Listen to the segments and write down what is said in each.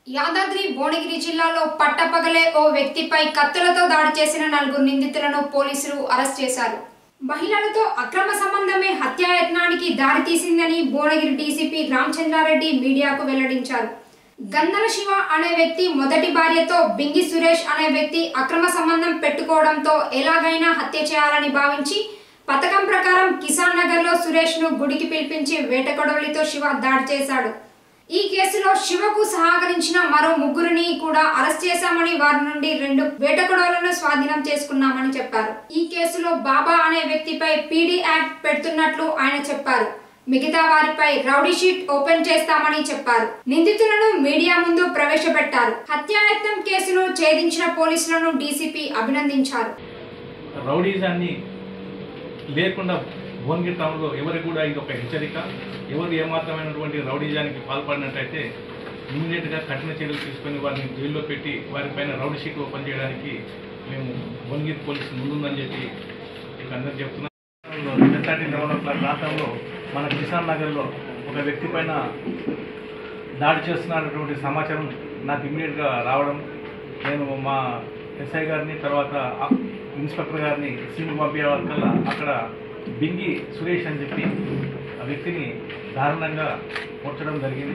యాదాద్రి భువనగిరి జిల్లాలో పట్టపగలే ఓ వ్యక్తిపై కత్తులతో దాడి చేసిన నలుగురు నిందితులను పోలీసులు అరెస్ట్ చేశారు మహిళలతో అక్రమ సంబంధమే హత్యాయత్నానికి దారితీసిందని భువనగిరి డీసీపీ రామచంద్రారెడ్డి మీడియాకు వెల్లడించారు గంధల శివ అనే వ్యక్తి మొదటి భార్యతో బింగి సురేష్ అనే వ్యక్తి అక్రమ సంబంధం పెట్టుకోవడంతో ఎలాగైనా హత్య చేయాలని భావించి పథకం ప్రకారం కిసాన్ నగర్ లో సురేష్ ను గుడికి పిలిపించి వేటకొడవలితో శివ దాడి చేశాడు ఈ కేసులో శివకు సహకరించిన మరో ముగ్గురిని కూడా అరెస్ట్ చేశామని వారి నుండి రెండు వేటకొడవలను స్వాధీనం చేసుకున్నామని చెప్పారు ఈ కేసులో బాబా అనే వ్యక్తిపై పీడీ యాక్ట్ పెడుతున్నట్లు ఆయన చెప్పారు మిగతా వారిపై రౌడీ షీట్ ఓపెన్ చేస్తామని చెప్పారు నిందితులను మీడియా ముందు ప్రవేశపెట్టారు హత్యాయత్నం కేసును ఛేదించిన పోలీసులను డీసీపీ అభినందించారు రౌడీజాన్ని లేకుండా భువనగిరి టౌన్లో ఎవరికి కూడా ఇది ఒక హెచ్చరిక ఎవరు ఏమాత్రమైనటువంటి రౌడీజానికి పాల్పడినట్టయితే ఇమీడియట్గా కఠిన చర్యలు తీసుకొని వారిని జైల్లో పెట్టి వారిపైన రౌడీ షీట్ ఓపెన్ చేయడానికి మేము భువనగిరి పోలీసు ముందుందని చెప్పి మీకు అందరికీ చెప్తున్నాం ten thirty eleven o'clock ప్రాంతంలో మన కిసాన్ నగర్లో ఒక వ్యక్తి పైన దాడి చేస్తున్నటువంటి సమాచారం నాకు ఇమ్మీడియట్గా రావడం నేను మా ఎస్ఐ గారిని తర్వాత ఆ ఇన్స్పెక్టర్ గారిని సీన్ పంపించవల్ల అక్కడ బింగి సురేష్ అని చెప్పి ఆ వ్యక్తిని దారుణంగా కొట్టడం జరిగింది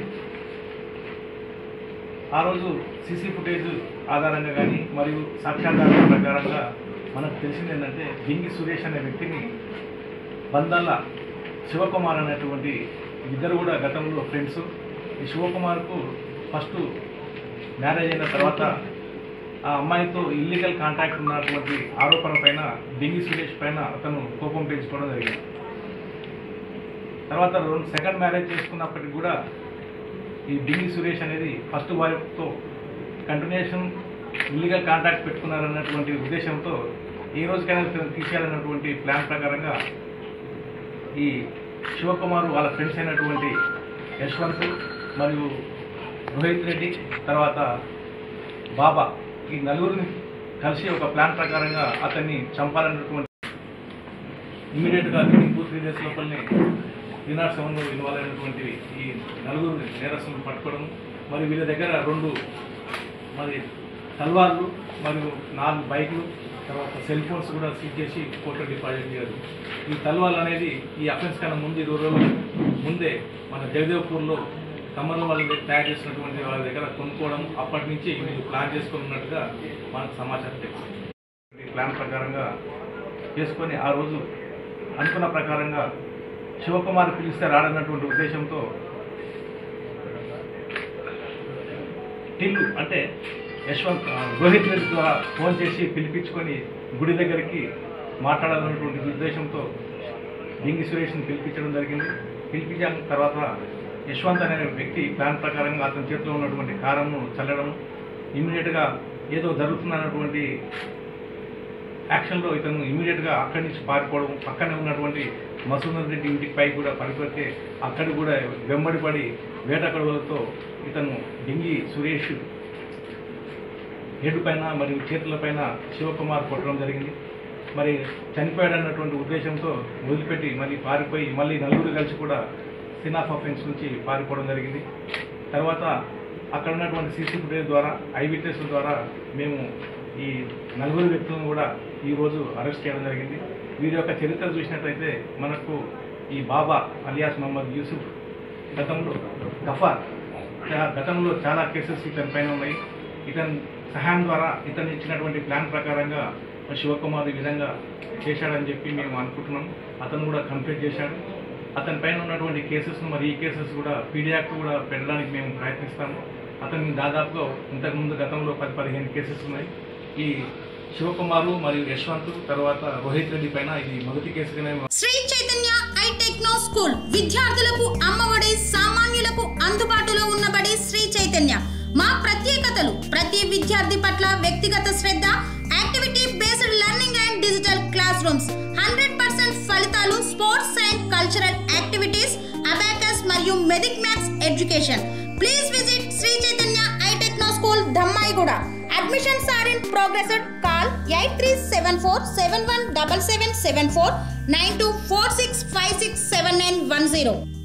ఆ రోజు సీసీ ఫుటేజ్ ఆధారంగా కానీ మరియు సాక్ష్యాధారాల ప్రకారంగా మనకు తెలిసింది ఏంటంటే బింగి సురేష్ అనే వ్యక్తిని బందాల శివకుమార్ అనేటువంటి ఇద్దరు కూడా గతంలో ఫ్రెండ్స్ ఈ శివకుమార్కు ఫస్ట్ మ్యారేజ్ అయిన తర్వాత ఆ అమ్మాయితో ఇల్లీగల్ కాంటాక్ట్ ఉన్నటువంటి ఆరోపణ పైన బింగి సురేష్ పైన అతను కోపం పెంచుకోవడం జరిగింది తర్వాత రెండు సెకండ్ మ్యారేజ్ చేసుకున్నప్పటికి కూడా ఈ బింగి సురేష్ అనేది ఫస్ట్ వైఫ్తో కంటిన్యూషన్ ఇల్లీగల్ కాంటాక్ట్ పెట్టుకున్నారన్నటువంటి ఉద్దేశంతో ఏ రోజుకైనా ఇతను తీసేయాలన్నటువంటి ప్లాన్ ప్రకారంగా ఈ శివకుమార్ వాళ్ళ ఫ్రెండ్స్ అయినటువంటి యశ్వంత్ మరియు రోహిత్ రెడ్డి తర్వాత బాబా ఈ నలుగురిని కలిసి ఒక ప్లాన్ ప్రకారంగా అతన్ని చంపాలన్నటువంటి ఇమీడియట్గా టూ త్రీ డేస్ లోపలనే త్రీనాట్ సెవెన్లో ఇన్వాల్వ్ అయినటువంటి ఈ నలుగురు నేరస్తులను పట్టుకోవడం మరి వీళ్ళ దగ్గర రెండు మరి తల్వార్లు మరియు నాలుగు బైకులు తర్వాత సెల్ ఫోన్స్ కూడా సీజ్ చేసి కోర్టులో డిపాజిట్ చేయరు ఈ తల్వార్లు అనేది ఈ అఫెన్స్ కన్నా ముందు ఇరవై రోజుల ముందే మన జగదేవ్పూర్లో కమ్మల వాళ్ళు తయారు చేసినటువంటి వాళ్ళ దగ్గర కొనుక్కోవడం అప్పటి నుంచి వీళ్ళు ప్లాన్ చేసుకుని ఉన్నట్టుగా మనకు సమాచారం తెలిసింది ఈ ప్లాన్ ప్రకారంగా చేసుకొని ఆ రోజు అనుకున్న ప్రకారంగా శివకుమార్ పిలిస్తే రాడన్నటువంటి ఉద్దేశంతో టిల్లు అంటే యశ్వంత్ ఆ, రోహిత్ రెడ్డి ద్వారా ఫోన్ చేసి పిలిపించుకొని గుడి దగ్గరికి మాట్లాడాలన్నటువంటి ఉద్దేశంతో డింగి సురేష్ని పిలిపించడం జరిగింది పిలిపించిన తర్వాత యశ్వంత్ అనే వ్యక్తి ప్లాన్ ప్రకారంగా అతని చేతిలో ఉన్నటువంటి కారంను చల్లడం ఇమీడియట్గా ఏదో జరుగుతుందన్నటువంటి యాక్షన్లో ఇతను ఇమీడియట్గా అక్కడి నుంచి పారిపోవడం పక్కనే ఉన్నటువంటి మసూదర్ రెడ్డి ఇంటికి పై కూడా పడిపోతే అక్కడ కూడా వెంబడి పడి వేటకొడవలతో ఇతను డింగి సురేష్ హెడ్ పైన మరియు చేతుల పైన శివకుమార్ కొట్టడం జరిగింది మరి చనిపోయాడన్నటువంటి ఉద్దేశంతో వదిలిపెట్టి మళ్ళీ పారిపోయి మళ్ళీ నలుగురు కలిసి కూడా సీన్ ఆఫ్ అఫెన్స్ నుంచి పారిపోవడం జరిగింది తర్వాత అక్కడ ఉన్నటువంటి సీసీ ఫుటేజ్ ద్వారా ఐ విట్నెస్ ద్వారా మేము ఈ నలుగురు వ్యక్తులను కూడా ఈరోజు అరెస్ట్ చేయడం జరిగింది వీరి యొక్క చరిత్ర చూసినట్లయితే మనకు ఈ బాబా అలియాస్ మహమ్మద్ యూసుఫ్ గతంలో గఫార్ చా- గతంలో చాలా కేసెస్ ఇతని పైన ఉన్నాయి ఇతని సహాయం ద్వారా ఇతను ఇచ్చినటువంటి ప్లాన్ ప్రకారంగా శివకుమార్ ఈ విధంగా చేశాడని చెప్పి మేము అనుకుంటున్నాం అతను కూడా కంప్లీట్ చేశాడు అతని పైన ఉన్నటువంటి కేసెస్ మరి ఈ కేసెస్ కూడా పీడియాక్ కూడా పెట్టడానికి మేము ప్రయత్నిస్తాము అతనికి దాదాపుగా ఇంతకుముందు గతంలో పది పదిహేను కేసెస్ ఉన్నాయి ఈ శివకుమారు మరియు యశ్వంత్ తర్వాత రోహిత్ రెడ్డి పైన ఇది మొదటి కేసుగానే Sri Chaitanya I techno school విద్యార్థులకు అమ్మఒడి సామాన్యులకు అందుబాటులో ఉన్నబడి శ్రీ చైతన్య మా ప్రత్యేకతలు ప్రతి విద్యార్థి పట్ల వ్యక్తిగత శ్రద్ధ activity based learning and digital classrooms hundred percent ఫలితాలు sports and cultural activities abacus మరియు Vedic maths education please visit Sri Chaitanya I techno school Dammaiguda admissions are in progress call eight three seven four seven one double seven seven four nine two four six five six seven nine one zero